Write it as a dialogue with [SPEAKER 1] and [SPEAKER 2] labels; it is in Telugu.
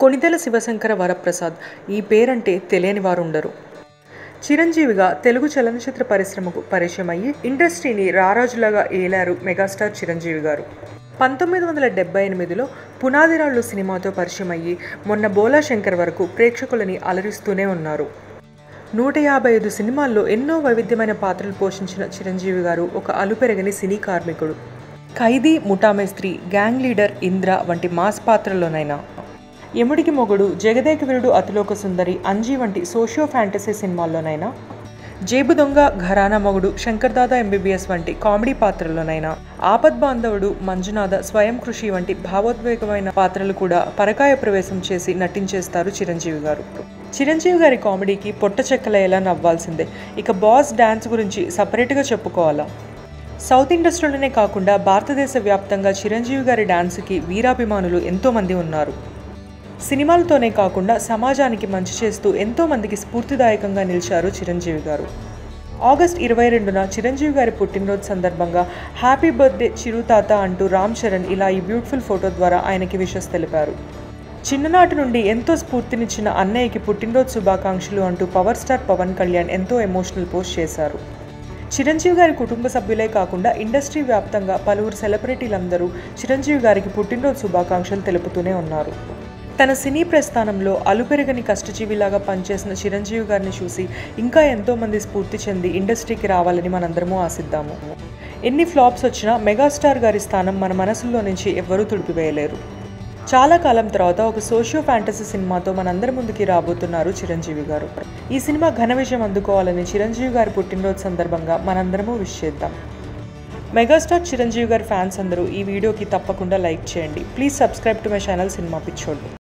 [SPEAKER 1] కొణిదెల శివశంకర వరప్రసాద్ ఈ పేరంటే తెలియని వారు ఉండరు చిరంజీవిగా తెలుగు చలనచిత్ర పరిశ్రమకు పరిచయం అయ్యి ఇండస్ట్రీని రారాజులాగా ఏలారు మెగాస్టార్ చిరంజీవి గారు పంతొమ్మిది వందల డెబ్బై ఎనిమిదిలో పునాదిరాళ్ళు సినిమాతో పరిచయం అయ్యి మొన్న బోలా శంకర్ వరకు ప్రేక్షకులని అలరిస్తూనే ఉన్నారు నూట యాభై ఐదు సినిమాల్లో ఎన్నో వైవిధ్యమైన పాత్రలు పోషించిన చిరంజీవి గారు ఒక అలుపెరగని సినీ కార్మికుడు ఖైదీ ముఠామేస్త్రి గ్యాంగ్ లీడర్ ఇంద్ర వంటి మాస్ పాత్రల్లోనైనా యముడికి మొగుడు జగదేక వీరుడు అతిలోక సుందరి అంజీ వంటి సోషియో ఫ్యాంటసీ సినిమాల్లోనైనా జేబు దొంగ ఘరానా మొగుడు శంకర్దాదా ఎంబీబీఎస్ వంటి కామెడీ పాత్రల్లోనైనా ఆపద్ బాంధవుడు మంజునాథ స్వయం కృషి వంటి భావోద్వేగమైన పాత్రలు కూడా పరకాయ ప్రవేశం చేసి నటించేస్తారు చిరంజీవి గారు చిరంజీవి గారి కామెడీకి పొట్ట చెక్కలయ్యేలా నవ్వాల్సిందే ఇక బాస్ డ్యాన్స్ గురించి సపరేట్గా చెప్పుకోవాలా సౌత్ ఇండస్ట్రీలోనే కాకుండా భారతదేశ వ్యాప్తంగా చిరంజీవి గారి డాన్స్కి వీరాభిమానులు ఎంతోమంది ఉన్నారు సినిమాలతోనే కాకుండా సమాజానికి మంచి చేస్తూ ఎంతో మందికి స్ఫూర్తిదాయకంగా నిలిచారు చిరంజీవి గారు ఆగస్ట్ ఇరవై రెండున చిరంజీవి గారి పుట్టినరోజు సందర్భంగా హ్యాపీ బర్త్డే చిరుతాత అంటూ రామ్ చరణ్ ఇలా ఈ బ్యూటిఫుల్ ఫోటో ద్వారా ఆయనకి విషస్ తెలిపారు చిన్ననాటి నుండి ఎంతో స్ఫూర్తినిచ్చిన అన్నయ్యకి పుట్టినరోజు శుభాకాంక్షలు అంటూ పవర్ స్టార్ పవన్ కళ్యాణ్ ఎంతో ఎమోషనల్ పోస్ట్ చేశారు చిరంజీవి గారి కుటుంబ సభ్యులే కాకుండా ఇండస్ట్రీ వ్యాప్తంగా పలువురు సెలబ్రిటీలందరూ చిరంజీవి గారికి పుట్టినరోజు శుభాకాంక్షలు తెలుపుతూనే ఉన్నారు తన సినీ ప్రస్థానంలో అలుపెరగని కష్టజీవిలాగా పనిచేసిన చిరంజీవి గారిని చూసి ఇంకా ఎంతోమంది స్ఫూర్తి చెంది ఇండస్ట్రీకి రావాలని మనందరము ఆశిద్దాము ఎన్ని ఫ్లాప్స్ వచ్చినా మెగాస్టార్ గారి స్థానం మన మనసుల్లో నుంచి ఎవ్వరూ తుడిపివేయలేరు చాలా కాలం తర్వాత ఒక సోషియో ఫ్యాంటసీ సినిమాతో మనందరి ముందుకి రాబోతున్నారు చిరంజీవి గారు ఈ సినిమా ఘన విజయం అందుకోవాలని చిరంజీవి గారి పుట్టినరోజు సందర్భంగా మనందరము విష్ చేద్దాం మెగాస్టార్ చిరంజీవి గారి ఫ్యాన్స్ అందరూ ఈ వీడియోకి తప్పకుండా లైక్ చేయండి please subscribe to my channel సినిమా పిచ్చోళ్ళు